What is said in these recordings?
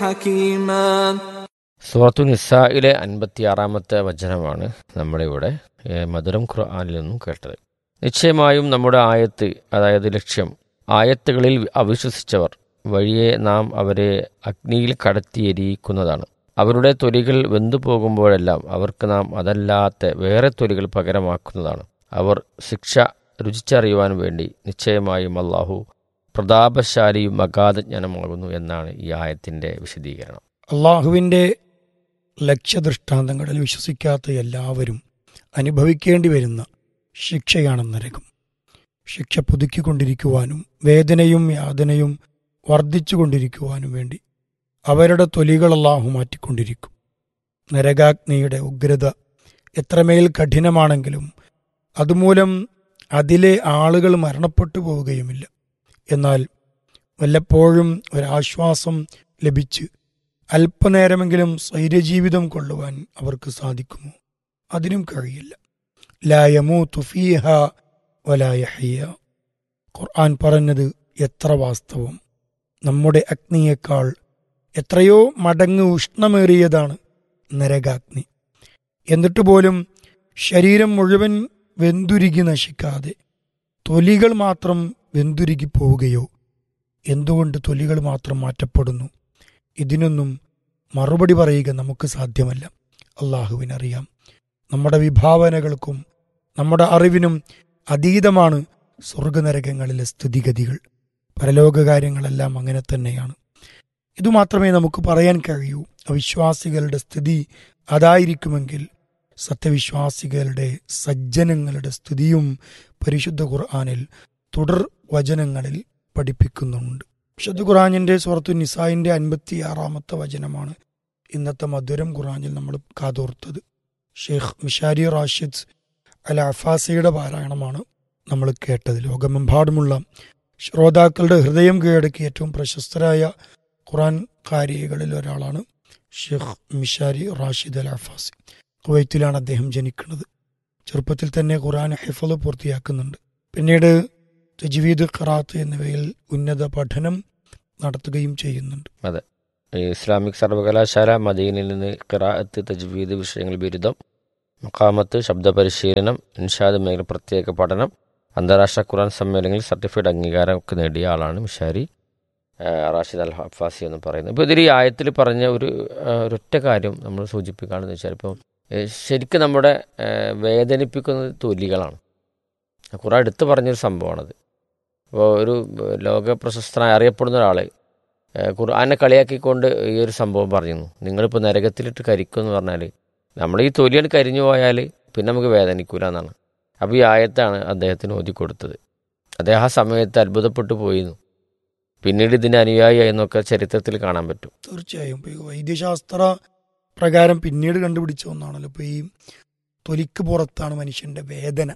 حكيما സൂറത്തു നിസായിലെ അൻപത്തിയാറാമത്തെ വചനമാണ് നമ്മളിവിടെ ഏഹ്, മധുരം ഖുർആാനിൽ നിന്നും കേട്ടത് നിശ്ചയമായും നമ്മുടെ ആയത്ത് അതായത് ലക്ഷ്യം ആയത്തുകളിൽ അവിശ്വസിച്ചവർ വഴിയെ നാം അവരെ അഗ്നിയിൽ കടത്തിയെരിയിക്കുന്നതാണ് അവരുടെ തൊലികൾ വെന്തു പോകുമ്പോഴെല്ലാം അവർക്ക് നാം അതല്ലാത്ത വേറെ തൊലികൾ പകരമാക്കുന്നതാണ് അവർ ശിക്ഷ രുചിച്ചറിയുവാൻ വേണ്ടി നിശ്ചയമായും അള്ളാഹു പ്രതാപശാലിയും അഗാധജ്ഞാനമാകുന്നു എന്നാണ് ഈ ആയത്തിൻ്റെ വിശദീകരണം അള്ളാഹുവിൻ്റെ ലക്ഷ്യദൃഷ്ടാന്തങ്ങളിൽ വിശ്വസിക്കാത്ത എല്ലാവരും അനുഭവിക്കേണ്ടി വരുന്ന ശിക്ഷയാണ് നരകം ശിക്ഷ പുതുക്കിക്കൊണ്ടിരിക്കുവാനും വേദനയും യാതനയും വർദ്ധിച്ചുകൊണ്ടിരിക്കുവാനും വേണ്ടി അവരുടെ തൊലികൾ അള്ളാഹു മാറ്റിക്കൊണ്ടിരിക്കും നരകാഗ്നിയുടെ ഉഗ്രത എത്രമേൽ കഠിനമാണെങ്കിലും അതുമൂലം അതിലെ ആളുകൾ മരണപ്പെട്ടു പോവുകയുമില്ല എന്നാൽ വല്ലപ്പോഴും ഒരാശ്വാസം ലഭിച്ച് അല്പനേരമെങ്കിലും സ്വൈര്യജീവിതം കൊള്ളുവാൻ അവർക്ക് സാധിക്കുമോ അതിനും കഴിയില്ല ലായമൂ തുഫീഹ വലായഹയ്യ ഖുർആൻ പറഞ്ഞത് എത്ര വാസ്തവം നമ്മുടെ അഗ്നിയേക്കാൾ എത്രയോ മടങ്ങ് ഉഷ്ണമേറിയതാണ് നരകാഗ്നി എന്നിട്ട് പോലും ശരീരം മുഴുവൻ വെന്തുരുകി നശിക്കാതെ തൊലികൾ മാത്രം വെന്തുരുകി പോവുകയോ എന്തുകൊണ്ട് തൊലികൾ മാത്രം മാറ്റപ്പെടുന്നു ഇതിനൊന്നും മറുപടി പറയുക നമുക്ക് സാധ്യമല്ല അള്ളാഹുവിനറിയാം നമ്മുടെ വിഭാവനകൾക്കും നമ്മുടെ അറിവിനും അതീതമാണ് സ്വർഗനരകങ്ങളിലെ സ്ഥിതിഗതികൾ പരലോക കാര്യങ്ങളെല്ലാം അങ്ങനെ തന്നെയാണ് ഇതുമാത്രമേ നമുക്ക് പറയാൻ കഴിയൂ അവിശ്വാസികളുടെ സ്ഥിതി അതായിരിക്കുമെങ്കിൽ സത്യവിശ്വാസികളുടെ സജ്ജനങ്ങളുടെ സ്ഥിതിയും പരിശുദ്ധ ഖുർആാനിൽ തുടർ വചനങ്ങളിൽ പഠിപ്പിക്കുന്നുണ്ട് വിശുദ്ധ ഖുറാനിന്റെ സുഹൃത്തു നിസായിന്റെ അൻപത്തി ആറാമത്തെ വചനമാണ് ഇന്നത്തെ മധുരം ഖുറാനിൽ നമ്മൾ കാതോർത്തത് ഷെയ്ഖ് മിഷാരി റാഷിദ് അൽ അഫാസിയുടെ പാരായണമാണ് നമ്മൾ കേട്ടത് ലോകമെമ്പാടുമുള്ള ശ്രോതാക്കളുടെ ഹൃദയം കീഴടക്കി ഏറ്റവും പ്രശസ്തരായ ഖുറാൻ കാരികളിൽ ഒരാളാണ് Sheikh Mishary Rashid Al Afasy കുവൈത്തിലാണ് അദ്ദേഹം ജനിക്കുന്നത് ചെറുപ്പത്തിൽ തന്നെ ഖുറാൻ ഹിഫല് പൂർത്തിയാക്കുന്നുണ്ട് പിന്നീട് തജ്വീദ് ഖറാത്ത് എന്നിവയിൽ ഉന്നത പഠനം നടത്തുകയും ചെയ്യുന്നുണ്ട് ഈ ഇസ്ലാമിക് സർവകലാശാല മദീനിൽ നിന്ന് ഖിറാഅത്ത് തജ്വീദ് വിഷയങ്ങൾ ബിരുദം മക്കാമത്ത് ശബ്ദ പരിശീലനം ഇൻഷാദ് മേഖല പ്രത്യേക പഠനം അന്താരാഷ്ട്ര ഖുറാൻ സമ്മേളനങ്ങളിൽ സർട്ടിഫൈഡ് അംഗീകാരം ഒക്കെ നേടിയ ആളാണ് മിഷാരി ആ, റാഷിദ് അൽ ഹഫാസി എന്ന് പറയുന്നത് ഇപ്പോൾ ഇതിൽ ഈ ആയത്തിൽ പറഞ്ഞ ഒരു ആ, ഒരൊറ്റ കാര്യം നമ്മൾ സൂചിപ്പിക്കുകയാണെന്ന് വെച്ചാൽ ഇപ്പോൾ ഏ, ശരിക്കും നമ്മുടെ ഏ, വേദനിപ്പിക്കുന്നത് തൊലികളാണ് ഖുറാൻ എടുത്തു പറഞ്ഞൊരു സംഭവമാണത് അപ്പോൾ ഒരു ലോക പ്രശസ്തനായി അറിയപ്പെടുന്ന ഒരാൾ ഖുർആനെ കളിയാക്കിക്കൊണ്ട് ഈ ഒരു സംഭവം പറഞ്ഞിരുന്നു നിങ്ങളിപ്പോൾ നരകത്തിലിട്ട് കരിക്കും എന്ന് പറഞ്ഞാൽ നമ്മൾ ഈ തൊലിയാണ് കരിഞ്ഞു പോയാൽ പിന്നെ നമുക്ക് വേദനിക്കൂല എന്നാണ് അപ്പോൾ ഈ ആയത്താണ് അദ്ദേഹത്തിന് ഓതി കൊടുത്തത് അദ്ദേഹം ആ സമയത്ത് അത്ഭുതപ്പെട്ടു പോയിരുന്നു പിന്നീട് ഇതിൻ്റെ അനുയായി എന്നൊക്കെ ചരിത്രത്തിൽ കാണാൻ പറ്റും തീർച്ചയായും ഇപ്പൊ ഈ വൈദ്യശാസ്ത്ര പ്രകാരം പിന്നീട് കണ്ടുപിടിച്ച ഒന്നാണല്ലോ ഇപ്പൊ ഈ തൊലിക്ക് പുറത്താണ് മനുഷ്യന്റെ വേദന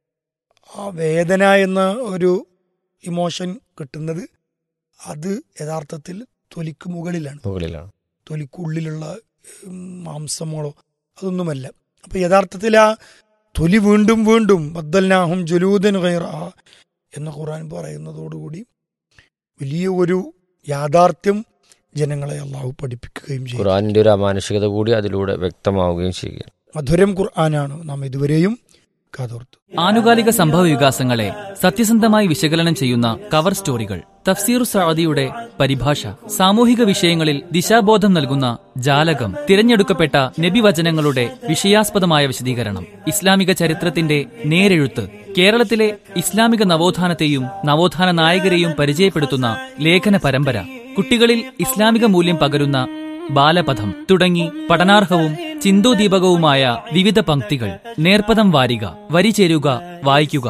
ആ വേദന എന്ന ഒരു ഇമോഷൻ കിട്ടുന്നത് അത് യഥാർത്ഥത്തിൽ തൊലിക്ക് മുകളിലാണ് മുകളിലാണ് തൊലിക്കുള്ളിലുള്ള ഉം, മാംസങ്ങളോ അതൊന്നുമല്ല അപ്പൊ യഥാർത്ഥത്തിൽ ആ തൊലി വീണ്ടും വീണ്ടും ബദ്ദൽനാഹും ജുലൂദൻ ഗൈറ എന്ന ഖുർആൻ പറയുന്നതോടുകൂടി വലിയ ഒരു യാഥാർത്ഥ്യം ജനങ്ങളെ അള്ളാഹു പഠിപ്പിക്കുകയും ചെയ്യും ഖുർആാനിൻ്റെ ഒരു അമാനുഷികത കൂടി അതിലൂടെ വ്യക്തമാവുകയും ചെയ്യുക മധുരം ഖുർആനാണ് നാം ഇതുവരെയും കാതോർത്ത് ആനുകാലിക സംഭവ വികാസങ്ങളെ സത്യസന്ധമായി വിശകലനം ചെയ്യുന്ന കവർ സ്റ്റോറികൾ തഫ്സീർ സഅദിയുടെ പരിഭാഷ സാമൂഹിക വിഷയങ്ങളിൽ ദിശാബോധം നൽകുന്ന ജാലകം തിരഞ്ഞെടുക്കപ്പെട്ട നബിവചനങ്ങളുടെ വിഷയാസ്പദമായ വിശദീകരണം ഇസ്ലാമിക ചരിത്രത്തിന്റെ നേരെഴുത്ത് കേരളത്തിലെ ഇസ്ലാമിക നവോത്ഥാനത്തെയും നവോത്ഥാന നായകരെയും പരിചയപ്പെടുത്തുന്ന ലേഖന പരമ്പര കുട്ടികളിൽ ഇസ്ലാമിക മൂല്യം പകരുന്ന ബാലപഥം തുടങ്ങി പഠനാർഹവും ചിന്തോദീപകവുമായ വിവിധ പംക്തികൾ നേർപ്പദം വാരിക വരി ചേരുക വായിക്കുക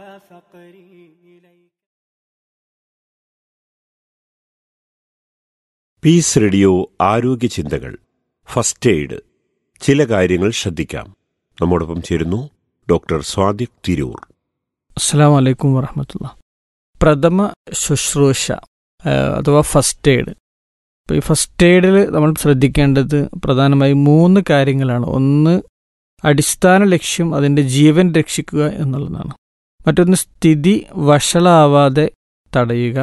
പീസ് റേഡിയോ ആരോഗ്യ ചിന്തകൾ ഫസ്റ്റ് എയ്ഡ് ചില കാര്യങ്ങൾ ശ്രദ്ധിക്കാം നമ്മോടൊപ്പം ചേരുന്നു ഡോക്ടർ സ്വാദിഖ് തിരൂർ അസ്സാം വലൈക്കും വറഹമത്തുള്ള പ്രഥമ ശുശ്രൂഷ ആ, അഥവാ ഫസ്റ്റ് എയ്ഡ് ഇപ്പോൾ ഈ ഫസ്റ്റ് എയ്ഡിൽ നമ്മൾ ശ്രദ്ധിക്കേണ്ടത് പ്രധാനമായും മൂന്ന് കാര്യങ്ങളാണ് ഒന്ന് അടിസ്ഥാന ലക്ഷ്യം അതിൻ്റെ ജീവൻ രക്ഷിക്കുക എന്നുള്ളതാണ് മറ്റൊന്ന് സ്ഥിതി വഷളാവാതെ തടയുക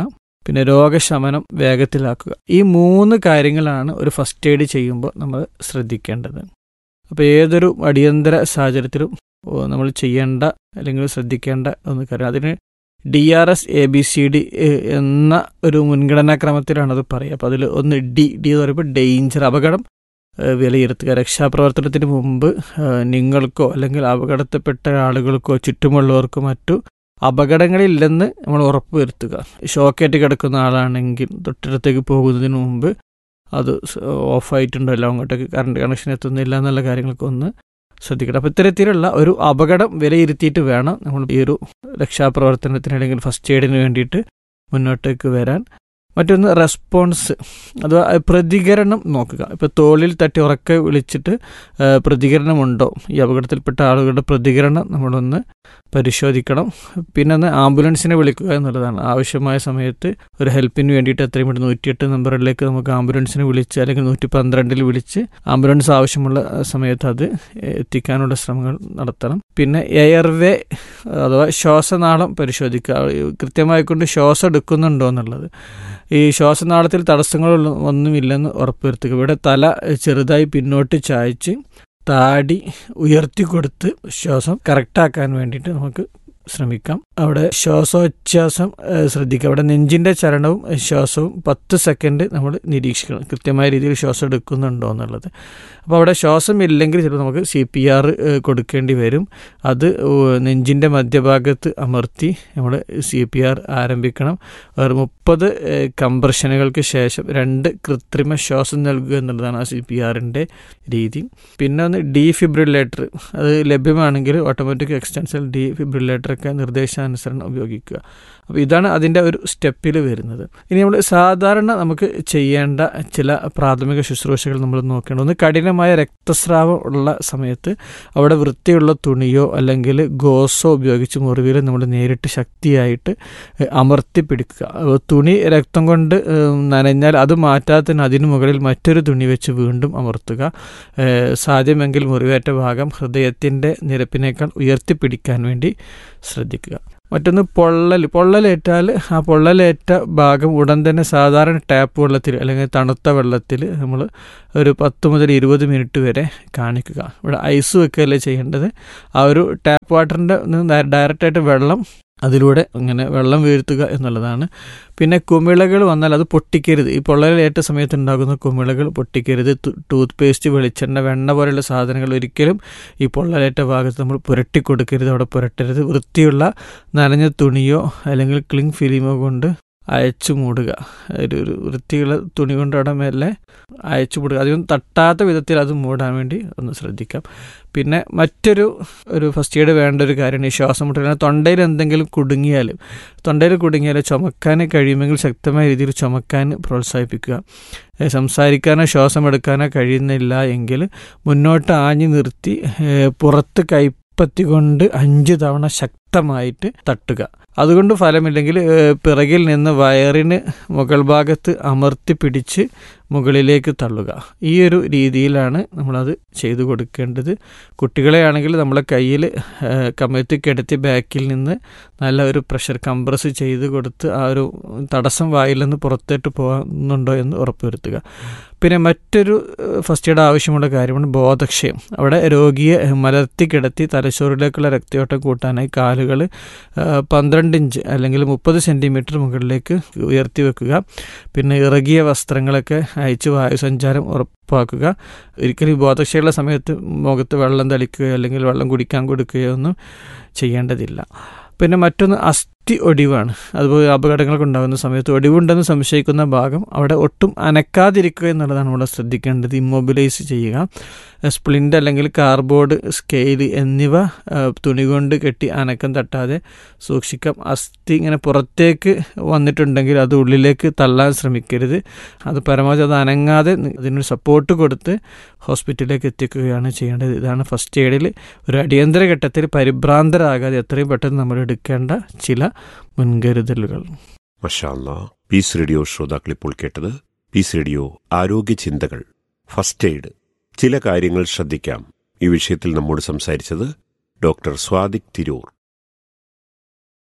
പിന്നെ രോഗശമനം വേഗത്തിലാക്കുക ഈ മൂന്ന് കാര്യങ്ങളാണ് ഒരു ഫസ്റ്റ് എയ്ഡ് ചെയ്യുമ്പോൾ നമ്മൾ ശ്രദ്ധിക്കേണ്ടത് അപ്പോൾ ഏതൊരു അടിയന്തര സാഹചര്യത്തിലും ഓ, നമ്മൾ ചെയ്യേണ്ട അല്ലെങ്കിൽ ശ്രദ്ധിക്കേണ്ട ഒന്ന് കാര്യം അതിന് D R S A B C D എന്ന ഒരു മുൻഗണനാ ക്രമത്തിലാണ് അത് പറയുക അപ്പോൾ അതിൽ ഒന്ന് ഡി ഡി എന്ന് പറയുമ്പോൾ ഡേഞ്ചർ അപകടം ഏഹ്, വിലയിരുത്തുക രക്ഷാപ്രവർത്തനത്തിന് മുമ്പ് ഏഹ്, നിങ്ങൾക്കോ അല്ലെങ്കിൽ അപകടത്തിൽപ്പെട്ട ആളുകൾക്കോ ചുറ്റുമുള്ളവർക്കോ മറ്റു അപകടങ്ങളില്ലെന്ന് നമ്മൾ ഉറപ്പുവരുത്തുക ഷോക്കേറ്റ് കിടക്കുന്ന ആളാണെങ്കിൽ തൊട്ടടുത്തേക്ക് പോകുന്നതിന് മുമ്പ് അത് സ് ഓഫായിട്ടുണ്ടോ അല്ല അങ്ങോട്ടേക്ക് കറണ്ട് കണക്ഷൻ എത്തുന്നില്ല എന്നുള്ള കാര്യങ്ങളൊക്കെ ഒന്ന് ശ്രദ്ധിക്കണം അപ്പോൾ ഇത്തരത്തിലുള്ള ഒരു അപകടം വിലയിരുത്തിയിട്ട് വേണം നമ്മൾ ഈ ഒരു രക്ഷാപ്രവർത്തനത്തിന് അല്ലെങ്കിൽ ഫസ്റ്റ് എയ്ഡിന് വേണ്ടിയിട്ട് മുന്നോട്ടേക്ക് വരാൻ മറ്റൊന്ന് റെസ്പോൺസ് അഥവാ പ്രതികരണം നോക്കുക ഇപ്പോൾ തോളിൽ തട്ടി ഉറക്കെ വിളിച്ചിട്ട് ആ, പ്രതികരണമുണ്ടോ ഈ അപകടത്തിൽപ്പെട്ട ആളുകളുടെ പ്രതികരണം നമ്മളൊന്ന് പരിശോധിക്കണം പിന്നെ ഒന്ന് ആംബുലൻസിനെ വിളിക്കുക എന്നുള്ളതാണ് ആവശ്യമായ സമയത്ത് ഒരു ഹെൽപ്പിന് വേണ്ടിയിട്ട് എത്രയും പെട്ടെന്ന് നൂറ്റിയെട്ട് നമ്പറിലേക്ക് നമുക്ക് ആംബുലൻസിനെ വിളിച്ച് അല്ലെങ്കിൽ നൂറ്റി പന്ത്രണ്ടിൽ വിളിച്ച് ആംബുലൻസ് ആവശ്യമുള്ള സമയത്ത് അത് എത്തിക്കാനുള്ള ശ്രമങ്ങൾ നടത്തണം പിന്നെ എയർവേ അഥവാ ശ്വാസനാളം പരിശോധിക്കുക കൃത്യമായി കൊണ്ട് ശ്വാസം എടുക്കുന്നുണ്ടോ എന്നുള്ളത് ഈ ശ്വാസനാളത്തിൽ തടസ്സങ്ങളൊന്നും ഒന്നുമില്ലെന്ന് ഉറപ്പുവരുത്തുക ഇവിടെ തല ചെറുതായി പിന്നോട്ട് ചായച്ച് താടി ഉയർത്തിക്കൊടുത്ത് ശ്വാസം കറക്റ്റാക്കാൻ വേണ്ടിയിട്ട് നമുക്ക് ശ്രമിക്കാം അവിടെ ശ്വാസോച്ഛ്വാസം ഏഹ്, ശ്രദ്ധിക്കുക അവിടെ നെഞ്ചിന്റെ ചലനവും ഏഹ്, ശ്വാസവും പത്ത് സെക്കൻഡ് നമ്മൾ നിരീക്ഷിക്കണം കൃത്യമായ രീതിയിൽ ശ്വാസം എടുക്കുന്നുണ്ടോ എന്നുള്ളത് അപ്പോൾ അവിടെ ശ്വാസം ഇല്ലെങ്കിൽ ചിലപ്പോൾ നമുക്ക് സി പി ആർ കൊടുക്കേണ്ടി വരും അത് ഏഹ്, നെഞ്ചിന്റെ മധ്യഭാഗത്ത് അമർത്തി നമ്മൾ സി പി ആർ ആരംഭിക്കണം ഒരു മുപ്പത് കംപ്രഷനുകൾക്ക് ശേഷം രണ്ട് കൃത്രിമ ശ്വാസം നൽകുക എന്നുള്ളതാണ് ആ സി പി ആറിൻ്റെ രീതി പിന്നെ ഒന്ന് ഡീഫിബ്രില്ലേറ്റർ അത് ലഭ്യമാണെങ്കിൽ ഓട്ടോമാറ്റിക് എക്സ്റ്റൻഷൻ ഡീഫിബ്രില്ലേറ്റർ ഒക്കെ നിർദ്ദേശാനുസരണം ഉപയോഗിക്കുക അപ്പോൾ ഇതാണ് അതിൻ്റെ ഒരു സ്റ്റെപ്പിൽ വരുന്നത് ഇനി നമ്മൾ സാധാരണ നമുക്ക് ചെയ്യേണ്ട ചില പ്രാഥമിക ശുശ്രൂഷകൾ നമ്മൾ നോക്കേണ്ടത് ഒന്ന് കഠിനമായ രക്തസ്രാവം ഉള്ള സമയത്ത് അവിടെ വൃത്തിയുള്ള തുണിയോ അല്ലെങ്കിൽ ഗോസോ ഉപയോഗിച്ച് മുറിവിൽ നമ്മൾ നേരിട്ട് ശക്തിയായിട്ട് ഏഹ്, അമർത്തി പിടിക്കുക അപ്പോൾ തുണി രക്തം കൊണ്ട് ഏഹ്, നനഞ്ഞാൽ അത് മാറ്റാത്തതിന് അതിനു മുകളിൽ മറ്റൊരു തുണി വെച്ച് വീണ്ടും അമർത്തുക ഏഹ്, സാധ്യമെങ്കിൽ മുറിവേറ്റ ഭാഗം ഹൃദയത്തിൻ്റെ നിരപ്പിനേക്കാൾ ഉയർത്തിപ്പിടിക്കാൻ വേണ്ടി ശ്രദ്ധിക്കുക മറ്റൊന്ന് പൊള്ളൽ പൊള്ളലേറ്റാൽ ആ പൊള്ളലേറ്റ ഭാഗം ഉടൻ തന്നെ സാധാരണ ടാപ്പ് വെള്ളത്തിൽ അല്ലെങ്കിൽ തണുത്ത വെള്ളത്തിൽ നമ്മൾ ഒരു പത്ത് മുതൽ ഇരുപത് മിനിറ്റ് വരെ കാണിക്കുക ഇവിടെ ഐസ് വെക്കുകയല്ലേ ചെയ്യേണ്ടത് ആ ഒരു ടാപ്പ് വാട്ടറിൻ്റെ ഡയറക്റ്റായിട്ട് വെള്ളം അതിലൂടെ അങ്ങനെ വെള്ളം വീഴ്ത്തുക എന്നുള്ളതാണ് പിന്നെ കുമിളകൾ വന്നാൽ അത് പൊട്ടിക്കരുത് ഈ പൊള്ളലേറ്റ സമയത്ത് ഉണ്ടാകുന്ന കുമിളകൾ പൊട്ടിക്കരുത് ടൂത്ത് പേസ്റ്റ് വെളിച്ചെണ്ണ വെണ്ണ പോലെയുള്ള സാധനങ്ങൾ ഒരിക്കലും ഈ പൊള്ളലേറ്റ ഭാഗത്ത് നമ്മൾ പുരട്ടി കൊടുക്കരുത് അവിടെ പുരട്ടരുത് വൃത്തിയുള്ള നനഞ്ഞ തുണിയോ അല്ലെങ്കിൽ ക്ലിങ് ഫിലിമോ കൊണ്ട് അയച്ചു മൂടുക ഒരു ഒരു വൃത്തിയുള്ള തുണി കൊണ്ട് അവിടെ മേലെ അയച്ചു മൂടുക അധികം തട്ടാത്ത വിധത്തിൽ അത് മൂടാൻ വേണ്ടി ഒന്ന് ശ്രദ്ധിക്കാം പിന്നെ മറ്റൊരു ഒരു ഫസ്റ്റ് എയ്ഡ് വേണ്ട ഒരു കാര്യമാണ് ഈ ശ്വാസം മുട്ടൽ തൊണ്ടയിൽ എന്തെങ്കിലും കുടുങ്ങിയാൽ തൊണ്ടയിൽ കുടുങ്ങിയാൽ ചുമക്കാൻ കഴിയുമെങ്കിൽ ശക്തമായ രീതിയിൽ ചുമക്കാൻ പ്രോത്സാഹിപ്പിക്കുക ഏഹ് സംസാരിക്കാനോ ശ്വാസം എടുക്കാനോ കഴിയുന്നില്ല എങ്കിൽ മുന്നോട്ട് ആഞ്ഞു നിർത്തി ഏഹ് പുറത്ത് കൈപ്പത്തി കൊണ്ട് അഞ്ച് തവണ ശക്തമായിട്ട് തട്ടുക അതുകൊണ്ട് ഫലമില്ലെങ്കിൽ ഏഹ് പിറകിൽ നിന്ന് വയറിന് മുകൾ ഭാഗത്ത് അമർത്തി പിടിച്ച് മുകളിലേക്ക് തള്ളുക ഈ ഒരു രീതിയിലാണ് നമ്മളത് ചെയ്തു കൊടുക്കേണ്ടത് കുട്ടികളെ ആണെങ്കിൽ നമ്മളെ കയ്യിൽ കമഴ്ത്തി കിടത്തി ബാക്കിൽ നിന്ന് നല്ല ഒരു പ്രഷർ കംപ്രസ് ചെയ്ത് കൊടുത്ത് ആ ഒരു തടസ്സം വായിൽ നിന്ന് പുറത്തേട്ട് പോകുന്നുണ്ടോ എന്ന് ഉറപ്പുവരുത്തുക പിന്നെ മറ്റൊരു ഫസ്റ്റ് എയ്ഡ് ആവശ്യമുള്ള കാര്യമാണ് ബോധക്ഷയം അവിടെ രോഗിയെ മലർത്തി കിടത്തി തലച്ചോറിലേക്കുള്ള രക്തയോട്ടം കൂട്ടാനായി കാലുകൾ പന്ത്രണ്ട് ഇഞ്ച് അല്ലെങ്കിൽ മുപ്പത് സെൻറ്റിമീറ്റർ മുകളിലേക്ക് ഉയർത്തി വെക്കുക പിന്നെ ഇറകിയ വസ്ത്രങ്ങളൊക്കെ അയച്ച് വായുസഞ്ചാരം ഉറപ്പാക്കുക ഒരിക്കലും ബോധക്ഷയുള്ള സമയത്ത് മുഖത്ത് വെള്ളം തളിക്കുകയോ അല്ലെങ്കിൽ വെള്ളം കുടിക്കാൻ കൊടുക്കുകയോ ഒന്നും ചെയ്യേണ്ടതില്ല പിന്നെ മറ്റൊന്ന് അസ്ഥി ഒടിവാണ് അതുപോലെ അപകടങ്ങളൊക്കെ ഉണ്ടാകുന്ന സമയത്ത് ഒടിവുണ്ടെന്ന് സംശയിക്കുന്ന ഭാഗം അവിടെ ഒട്ടും അനക്കാതിരിക്കുക എന്നുള്ളതാണ് ഇവിടെ ശ്രദ്ധിക്കേണ്ടത് ഇമ്മൊബിലൈസ് ചെയ്യുക സ്പ്ലിൻ്റ് അല്ലെങ്കിൽ കാർബോർഡ് സ്കെയിൽ എന്നിവ തുണി കൊണ്ട് കെട്ടി അനക്കം തട്ടാതെ സൂക്ഷിക്കാം അസ്ഥി ഇങ്ങനെ പുറത്തേക്ക് വന്നിട്ടുണ്ടെങ്കിൽ അത് ഉള്ളിലേക്ക് തള്ളാൻ ശ്രമിക്കരുത് അത് പരമാവധി അത് അനങ്ങാതെ അതിനൊരു സപ്പോർട്ട് കൊടുത്ത് ഹോസ്പിറ്റലിലേക്ക് എത്തിക്കുകയാണ് ചെയ്യേണ്ടത് ഇതാണ് ഫസ്റ്റ് എയ്ഡിൽ ഒരു അടിയന്തര ഘട്ടത്തിൽ പരിഭ്രാന്തരാകാതെ എത്രയും പെട്ടെന്ന് നമ്മൾ എടുക്കേണ്ട ചില മുൻകരുതലുകൾ മഷാല്ല പീസ് റേഡിയോ ശ്രോതാക്കൾ ഇപ്പോൾ കേട്ടത് പീസ് റേഡിയോ ആരോഗ്യ ചിന്തകൾ ഫസ്റ്റ് എയ്ഡ് ചില കാര്യങ്ങൾ ശ്രദ്ധിക്കാം ഈ വിഷയത്തിൽ നമ്മോട് സംസാരിച്ചത് ഡോക്ടർ സ്വാദിക് തിരൂർ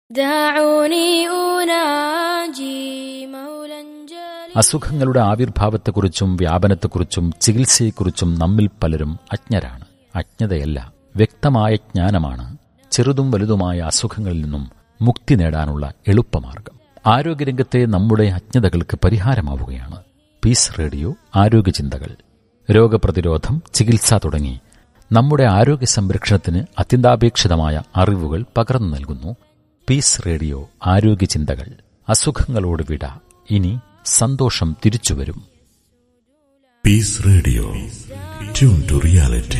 دعوني أناجي مولا جليلا അസുഖങ്ങളുടെ ആവിർഭാവത്തെക്കുറിച്ചും വ്യാപനത്തെക്കുറിച്ചും ചികിത്സയെക്കുറിച്ചും നമ്മിൽ പലരും അജ്ഞരാണ് അജ്ഞതയല്ല വ്യക്തമായ ജ്ഞാനമാണ് ചെറുതും വലുതുമായ അസുഖങ്ങളിൽ നിന്നും മുക്തി നേടാനുള്ള എളുപ്പമാർഗം ആരോഗ്യരംഗത്തെ നമ്മുടെ അജ്ഞതകൾക്ക് പരിഹാരമാവുകയാണ് പീസ് റേഡിയോ ആരോഗ്യചിന്തകൾ രോഗപ്രതിരോധം ചികിത്സ തുടങ്ങി നമ്മുടെ ആരോഗ്യ സംരക്ഷണത്തിന് അത്യന്താപേക്ഷിതമായ അറിവുകൾ പകർന്നു നൽകുന്നു പീസ് റേഡിയോ ആരോഗ്യചിന്തകൾ അസുഖങ്ങളോട് വിട ഇനി സന്തോഷം തിരിച്ചുവരും Peace Radio. Tune to reality.